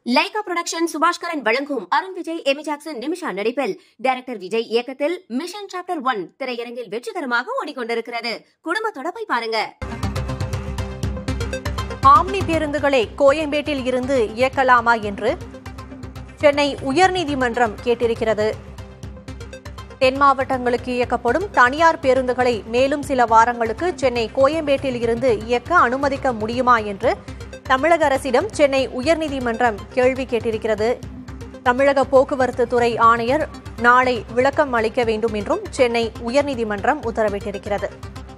Lyca production Subaskaran வழங்கும் Arun Vijay Amy Jackson Nimisha நடிப்பில் director Vijay இயக்கத்தில் மிஷன் சாப்டர் ஒன் திரையரங்கில் வெற்றிகரமாக ஓடிக்கொண்டிருக்கிறது குடும்பத்தோட போய் பாருங்க ஆம்னி பேருந்துகளை கோயம்பேட்டில் இருந்து இயக்கலாமா என்று சென்னை உயர்நீதிமன்றம் கேட்டிருக்கிறது தென் மாவட்டங்களுக்கு இயக்கப்படும் தனியார் பேருந்துகளை மேலும் சில வாரங்களுக்கு சென்னை கோயம்பேட்டில் இருந்து இயக்க அனுமதிக்க முடியுமா என்று தமிழக அரசிடம் சென்னை உயர்நீதிமன்றம் கேள்வி கேட்டிருக்கிறது தமிழக போக்குவரத்து துறை ஆணையர் நாளை விளக்கம் அளிக்க வேண்டும் என்றும் சென்னை உயர்நீதிமன்றம் உத்தரவிட்டிருக்கிறது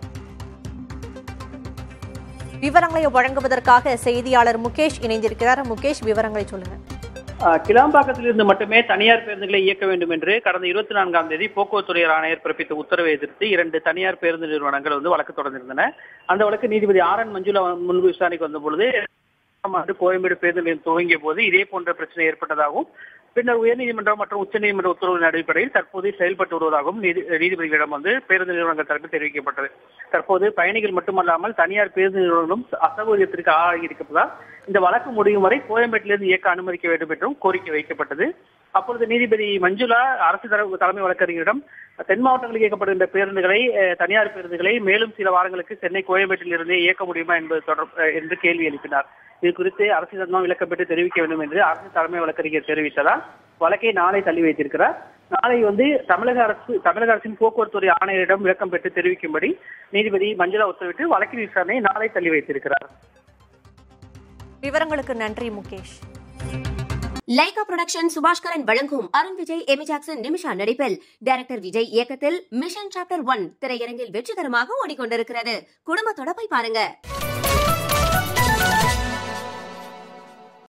விவரங்களை வழங்குவதற்காக செய்தியாளர் முகேஷ் இணைந்திருக்கிறார் முகேஷ் விவரங்களை சொல்லுங்க ஆஹ் கிளாம்பாக்கத்திலிருந்து மட்டுமே தனியார் பேருந்துகளை இயக்க வேண்டும் என்று கடந்த இருபத்தி நான்காம் தேதி போக்குவரத்துறை ஆணையர் பிறப்பித்த உத்தரவை எதிர்த்து இரண்டு தனியார் பேருந்து நிறுவனங்கள் வந்து வழக்கு தொடர்ந்திருந்தன அந்த வழக்கு நீதிபதி ஆர் என் மஞ்சுளா முன்பு விசாரணைக்கு வந்த பொழுது ஆண்டு கோயம்பேடு பேருந்து நிலையம் துவங்கிய போது இதே போன்ற பிரச்சனை ஏற்பட்டதாகவும் பின்னர் உயர்நீதிமன்றம் மற்றும் உச்சநீதிமன்ற உத்தரவின் அடிப்படையில் தற்போது செயல்பட்டு வருவதாகவும் நீதி நீதிபதிகளிடம் வந்து பேருந்து நிறுவனங்கள் தரப்பில் தெரிவிக்கப்பட்டது தற்போது பயணிகள் மட்டுமல்லாமல் தனியார் பேருந்து நிறுவனங்களும் அசௌகரியத்திற்கு ஆளாகி இருப்பதால் இந்த வழக்கு முடியும் வரை கோயம்பேட்டிலிருந்து இயக்க அனுமதிக்க வேண்டும் என்றும் கோரிக்கை வைக்கப்பட்டது அப்பொழுது நீதிபதி மஞ்சுளா அரசு தரப்பு தலைமை வழக்கறிஞரிடம் தென் மாவட்டங்களில் இயக்கப்படுகின்ற பேருந்துகளை அஹ், தனியார் பேருந்துகளை மேலும் சில வாரங்களுக்கு சென்னை கோயம்பேட்டில் இருந்தே இயக்க முடியுமா என்பது தொடர் அஹ், என்று கேள்வி எழுப்பினார் இது குறித்து அரசு தர்மம் விளக்கம் பெற்று தெரிவிக்க வேண்டும் என்று அரசு தலைமை வழக்கறிஞர் தெரிவித்ததால் வழக்கை நாளை தள்ளி வைத்திருக்கிறார் நாளை வந்து தமிழக அரசு தமிழக அரசின் போக்குவரத்துறை ஆணையரிடம் விளக்கம் பெற்று தெரிவிக்கும்படி நீதிபதி மஞ்சுளா உத்தரவிட்டு வழக்கின் விசாரணையை நாளை தள்ளி வைத்திருக்கிறார் விவரங்களுக்கு நன்றி முகேஷ் லைகா புரொடக்ஷன் சுபாஷ்கரன் வழங்கும் அருண் விஜய் எமி ஜாக்சன் நிமிஷா நடிப்பில் டைரக்டர் விஜய் இயக்கத்தில் மிஷன் சாப்டர் ஒன் திரையரங்கில் வெற்றிகரமாக ஓடிக்கொண்டிருக்கிறது குடும்பத்தோட போய் பாருங்க